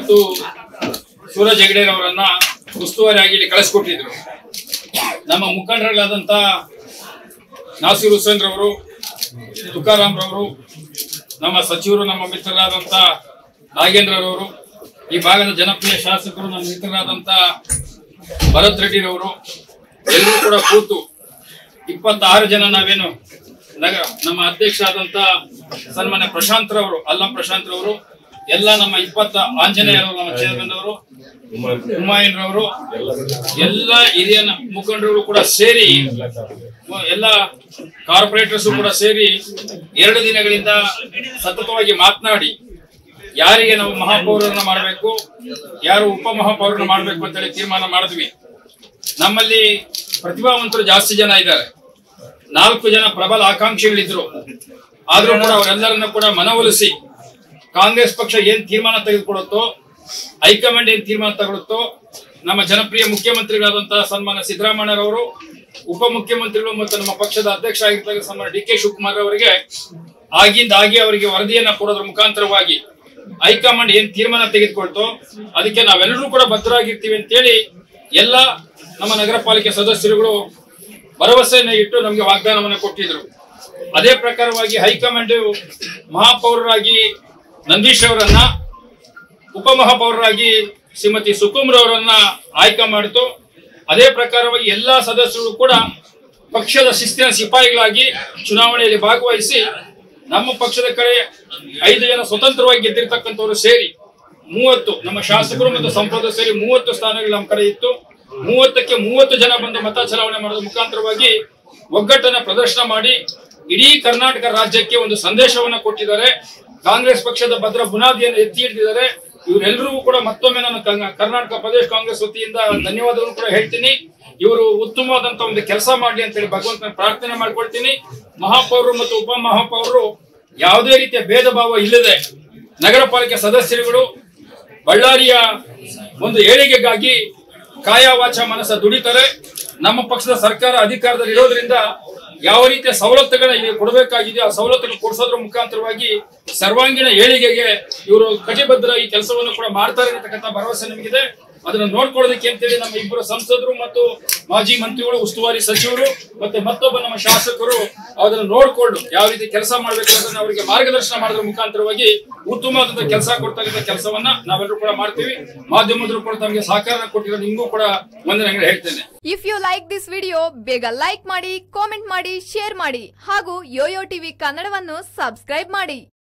ಮತ್ತು ಸೂರಜ್ ಹೆಗಡೆ ಅವರನ್ನ ಉಸ್ತುವಾರಿಯಾಗಿ ಇಲ್ಲಿ ಕಳಿಸ್ಕೊಟ್ಟಿದ್ರು ನಮ್ಮ ಮುಖಂಡರುಗಳಾದಂತ ನಾಸೀರ್ ಹುಸೇನ್ ರವರು ತುಕಾರಾಮ್ ರವರು ನಮ್ಮ ಸಚಿವರು ನಮ್ಮ ಮಿತ್ರರಾದಂತ ನಾಗೇಂದ್ರ ರವರು ಈ ಭಾಗದ ಜನಪ್ರಿಯ ಶಾಸಕರು ನಮ್ಮ ಮಿತ್ರರಾದಂತ ಭರತ್ ರೆಡ್ಡಿ ರವರು ಎಲ್ಲರೂ ಕೂಡ ಕೂತು ಇಪ್ಪತ್ತಾರು ಜನ ನಾವೇನು ನಗ ನಮ್ಮ ಅಧ್ಯಕ್ಷ ಆದಂತ ಸನ್ಮಾನ್ಯ ಪ್ರಶಾಂತ್ ರವರು ಅಲ್ಲಂ ಪ್ರಶಾಂತ್ ರವರು ಎಲ್ಲ ನಮ್ಮ ಇಪ್ಪತ್ತ ಆಂಜನೇಯರವರು ನಮ್ಮ ಚೇರ್ಮನ್ ಅವರು ಹುಮಾಯೂನ್ ರವರು ಎಲ್ಲ ಹಿರಿಯ ನ- ಮುಖಂಡರು ಕೂಡ ಸೇರಿ ಎಲ್ಲ ಕಾರ್ಪೊರೇಟರ್ಸ್ ಕೂಡ ಸೇರಿ ಎರಡು ದಿನಗಳಿಂದ ಸತತವಾಗಿ ಮಾತನಾಡಿ ಯಾರಿಗೆ ನಾವು ಮಹಾಪೌರರನ್ನ ಮಾಡಬೇಕು ಯಾರು ಉಪ ಮಹಾಪೌರರನ್ನ ಮಾಡಬೇಕು ಅಂತೇಳಿ ತೀರ್ಮಾನ ಮಾಡಿದ್ವಿ ನಮ್ಮಲ್ಲಿ ಪ್ರತಿಭಾವಂತರು ಜಾಸ್ತಿ ಜನ ಇದ್ದಾರೆ ನಾಲ್ಕು ಜನ ಪ್ರಬಲ ಆಕಾಂಕ್ಷಿಗಳಿದ್ರು ಆದ್ರೂ ಕೂಡ ಅವರೆಲ್ಲರನ್ನ ಕೂಡ ಮನವೊಲಿಸಿ ಕಾಂಗ್ರೆಸ್ ಪಕ್ಷ ಏನ್ ತೀರ್ಮಾನ ತೆಗೆದುಕೊಳ್ಳುತ್ತೋ ಹೈಕಮಾಂಡ್ ಏನ್ ತೀರ್ಮಾನ ತಗೊಳುತ್ತೋ ನಮ್ಮ ಜನಪ್ರಿಯ ಮುಖ್ಯಮಂತ್ರಿಗಳಾದಂತಹ ಸನ್ಮಾನ ಸಿದ್ದರಾಮಯ್ಯರವರು ಉಪಮುಖ್ಯಮಂತ್ರಿಗಳು ಮತ್ತು ನಮ್ಮ ಪಕ್ಷದ ಅಧ್ಯಕ್ಷ ಆಗಿರ್ತಕ್ಕ ಸನ್ಮಾನ ಡಿ ಕೆ ಶಿವಕುಮಾರ್ ಅವರಿಗೆ ಆಗಿಂದಾಗಿ ಅವರಿಗೆ ವರದಿಯನ್ನ ಕೊಡೋದ್ರ ಮುಖಾಂತರವಾಗಿ ಹೈಕಮಾಂಡ್ ಏನ್ ತೀರ್ಮಾನ ತೆಗೆದುಕೊಳ್ತೋ ಅದಕ್ಕೆ ನಾವೆಲ್ಲರೂ ಕೂಡ ಬದ್ಧರಾಗಿರ್ತೀವಿ ಅಂತೇಳಿ ಎಲ್ಲ ನಮ್ಮ ನಗರ ಪಾಲಿಕೆ ಸದಸ್ಯರುಗಳು ಭರವಸೆಯನ್ನ ಇಟ್ಟು ನಮಗೆ ವಾಗ್ದಾನವನ್ನು ಕೊಟ್ಟಿದ್ರು ಅದೇ ಪ್ರಕಾರವಾಗಿ ಹೈಕಮಾಂಡ್ ಮಹಾಪೌರರಾಗಿ ನಂದೀಶ್ ಅವರನ್ನ ಉಪಮಹಾಪೌರರಾಗಿ ಶ್ರೀಮತಿ ಸುಕುಮ್ರ ಅವರನ್ನ ಆಯ್ಕೆ ಮಾಡಿತು ಅದೇ ಪ್ರಕಾರವಾಗಿ ಎಲ್ಲಾ ಸದಸ್ಯರು ಕೂಡ ಪಕ್ಷದ ಶಿಸ್ತಿನ ಸಿಪಾಯಿಗಳಾಗಿ ಚುನಾವಣೆಯಲ್ಲಿ ಭಾಗವಹಿಸಿ ನಮ್ಮ ಪಕ್ಷದ ಕಡೆ ಐದು ಜನ ಸ್ವತಂತ್ರವಾಗಿ ಗೆದ್ದಿರ್ತಕ್ಕಂಥವ್ರು ಸೇರಿ ಮೂವತ್ತು ನಮ್ಮ ಶಾಸಕರು ಮತ್ತು ಸಂಸದರು ಸೇರಿ ಮೂವತ್ತು ಸ್ಥಾನಗಳು ನಮ್ಮ ಕಡೆ ಇತ್ತು ಮೂವತ್ತಕ್ಕೆ ಮೂವತ್ತು ಜನ ಬಂದು ಮತ ಚಲಾವಣೆ ಮಾಡೋದ್ರ ಮುಖಾಂತರವಾಗಿ ಒಗ್ಗಟ್ಟನ್ನ ಪ್ರದರ್ಶನ ಮಾಡಿ ಇಡೀ ಕರ್ನಾಟಕ ರಾಜ್ಯಕ್ಕೆ ಒಂದು ಸಂದೇಶವನ್ನ ಕೊಟ್ಟಿದ್ದಾರೆ ಕಾಂಗ್ರೆಸ್ ಪಕ್ಷದ ಭದ್ರ ಬುನಾದಿಯನ್ನು ಎತ್ತಿ ಹಿಡಿದಿದ್ದಾರೆ ಇವರೆಲ್ಲರಿಗೂ ಕೂಡ ಮತ್ತೊಮ್ಮೆ ನಾನು ಕರ್ನಾ- ಕರ್ನಾಟಕ ಪ್ರದೇಶ ಕಾಂಗ್ರೆಸ್ ವತಿಯಿಂದ ಧನ್ಯವಾದವನ್ನು ಕೂಡ ಹೇಳ್ತೀನಿ ಇವರು ಉತ್ತಮವಾದಂತ ಒಂದು ಕೆಲಸ ಮಾಡಲಿ ಅಂತ ಹೇಳಿ ಭಗವಂತನ ಪ್ರಾರ್ಥನೆ ಮಾಡ್ಕೊಳ್ತೀನಿ ಮಹಾಪೌರರು ಮತ್ತು ಉಪ ಮಹಾಪೌರರು ಯಾವುದೇ ರೀತಿಯ ಭೇದ ಭಾವ ಇಲ್ಲದೆ ನಗರ ಪಾಲಿಕೆ ಸದಸ್ಯರುಗಳು ಬಳ್ಳಾರಿಯ ಒಂದು ಏಳಿಗೆಗಾಗಿ ಕಾಯ ವಾಚ ಮನಸ್ಸ ದುಡಿತಾರೆ ನಮ್ಮ ಪಕ್ಷದ ಸರ್ಕಾರ ಅಧಿಕಾರದಲ್ಲಿ ಇರೋದ್ರಿಂದ ಯಾವ ರೀತಿಯ ಸವಲತ್ತುಗಳನ್ನ ಇಲ್ಲಿ ಕೊಡಬೇಕಾಗಿದೆ ಆ ಸವಲತ್ತುಗಳು ಕೊಡಿಸೋದ್ರ ಮುಖಾಂತರವಾಗಿ ಸರ್ವಾಂಗೀಣ ಏಳಿಗೆಗೆ ಇವರು ಕಟಿಬದ್ಧ ಈ ಕೆಲಸವನ್ನು ಕೂಡ ಮಾಡ್ತಾರೆ ಅಂತಕ್ಕಂಥ ಭರವಸೆ ನಮಗಿದೆ ಅದನ್ನ ನೋಡ್ಕೊಳ್ಳೋದಕ್ಕೆ ಅಂತೇಳಿ ನಮ್ಮ ಇಬ್ಬರು ಸಂಸದರು ಮತ್ತು ಮಾಜಿ ಮಂತ್ರಿಗಳು ಉಸ್ತುವಾರಿ ಸಚಿವರು ಮತ್ತೆ ಮತ್ತೊಬ್ಬ ನಮ್ಮ ಶಾಸಕರು ಅದನ್ನು ನೋಡ್ಕೊಂಡು ಯಾವ ರೀತಿ ಕೆಲಸ ಮಾಡಬೇಕು ಅನ್ನೋದನ್ನ ಅವರಿಗೆ ಮಾರ್ಗದರ್ಶನ ಮಾಡೋದ್ರ ಮುಖಾಂತರವಾಗಿ ಉತ್ತಮವಾದಂತಹ ಕೆಲಸ ಕೊಡ್ತಕ್ಕಂಥ ಕೆಲಸವನ್ನ ನಾವೆಲ್ಲರೂ ಕೂಡ ಮಾಡ್ತೀವಿ ಮಾಧ್ಯಮದರು ಕೂಡ ತಮಗೆ ಸಹಕಾರ ಕೊಟ್ಟಿರೋ ನಿಮಗೂ ಕೂಡ ವಂದನೆಗಳು ಹೇಳ್ತೇನೆ if you like this video ಬೇಗ ಲೈಕ್ ಮಾಡಿ ಕಾಮೆಂಟ್ ಮಾಡಿ ಶೇರ್ ಮಾಡಿ ಹಾಗೂ ಯೋಯೋ ಟಿವಿ ಕನ್ನಡವನ್ನು ಸಬ್ಸ್ಕ್ರೈಬ್ ಮಾಡಿ